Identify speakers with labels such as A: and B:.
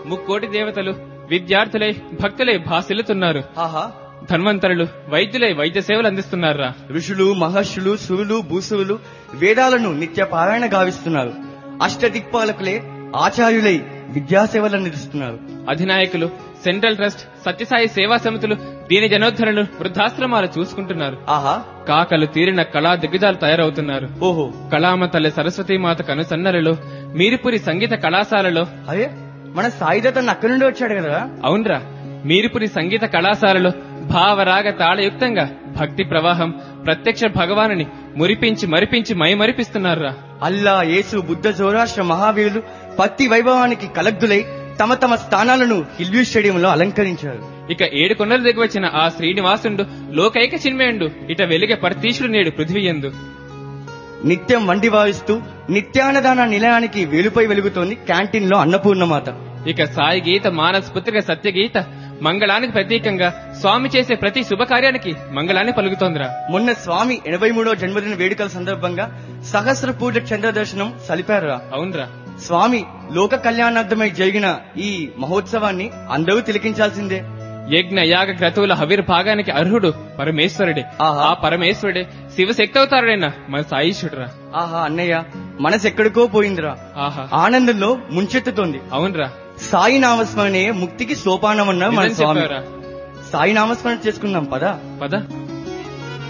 A: ముక్కోటి దేవతలు విద్యార్థులై భక్తులై భాసిల్లుతున్నారు
B: ఆహా
A: ధన్వంతరులు వైద్యులై వైద్య సేవలు అందిస్తున్నారా
B: ఋషులు మహర్షులు సురులు భూసువులు వేదాలను నిత్య పారాయణ గావిస్తున్నారు అష్టదిక్పాలకులే ఆచార్యులై విద్యాసేవలు అందిస్తున్నారు
A: అధినాయకులు సెంట్రల్ ట్రస్ట్ సత్యసాయి సేవా సమితులు దీని జనోద్ధరణలు వృద్ధాశ్రమాలు చూసుకుంటున్నారు
B: ఆహా
A: కాకలు తీరిన కళా దిగ్గజాలు తయారవుతున్నారు
B: ఓహో
A: కళామ తల్లి సరస్వతీమాత కనుసన్నలలో మీరిపురి సంగీత కళాశాలలో
B: అదే మన సాయిదత్త అక్కడి నుండి వచ్చాడు కదా
A: అవునరా మీరిపురి సంగీత కళాశాలలో భావరాగ తాళయుక్తంగా భక్తి ప్రవాహం ప్రత్యక్ష భగవానుని మురిపించి మరిపించి మైమరిపిస్తున్నారా
B: అల్లా యేసు బుద్ధ జోరాష్ట్ర మహావీరులు పత్తి వైభవానికి కలగ్దులై తమ తమ స్థానాలను హిల్వీ స్టేడియంలో అలంకరించారు
A: ఇక ఏడు కొండలు దిగి వచ్చిన ఆ శ్రీనివాసుండు లోకైక చిన్మయుండు ఇట వెలిగే పరతీశుడు నేడు పృథ్వీయందు
B: నిత్యం వండి వాయిస్తూ నిత్యాన్నదాన నిలయానికి వేలుపై వెలుగుతోంది క్యాంటీన్ లో అన్నపూర్ణమాత
A: ఇక సాయి గీత మానస్ పుత్రిక సత్యగీత మంగళానికి ప్రతీకంగా స్వామి చేసే ప్రతి శుభకార్యానికి మంగళాన్ని పలుకుతోందిరా
B: మొన్న స్వామి ఎనభై మూడో జన్మదిన వేడుకల సందర్భంగా సహస్ర పూజ చంద్ర దర్శనం సలిపారురా
A: అవునరా
B: స్వామి లోక కళ్యాణార్థమై జరిగిన ఈ మహోత్సవాన్ని అందరూ తిలకించాల్సిందే
A: యజ్ఞ యాగ క్రతువుల హవిర్భాగానికి అర్హుడు పరమేశ్వరుడే
B: ఆహా.
A: ఆ పరమేశ్వరుడే శివశక్తి అవతారుడైన మన సాయిషుడురా
B: ఆహా అన్నయ్య మనసు ఎక్కడికో పోయిందిరా
A: ఆహా
B: ఆనందంలో ముంచెత్తుతోంది
A: అవునరా
B: సాయి నామస్మరణే ముక్తికి సోపానమన్న మన
A: నిజం
B: స్వామి
A: చెప్పావురా
B: సాయి నామస్మరణ చేసుకుందాం పదా
A: పద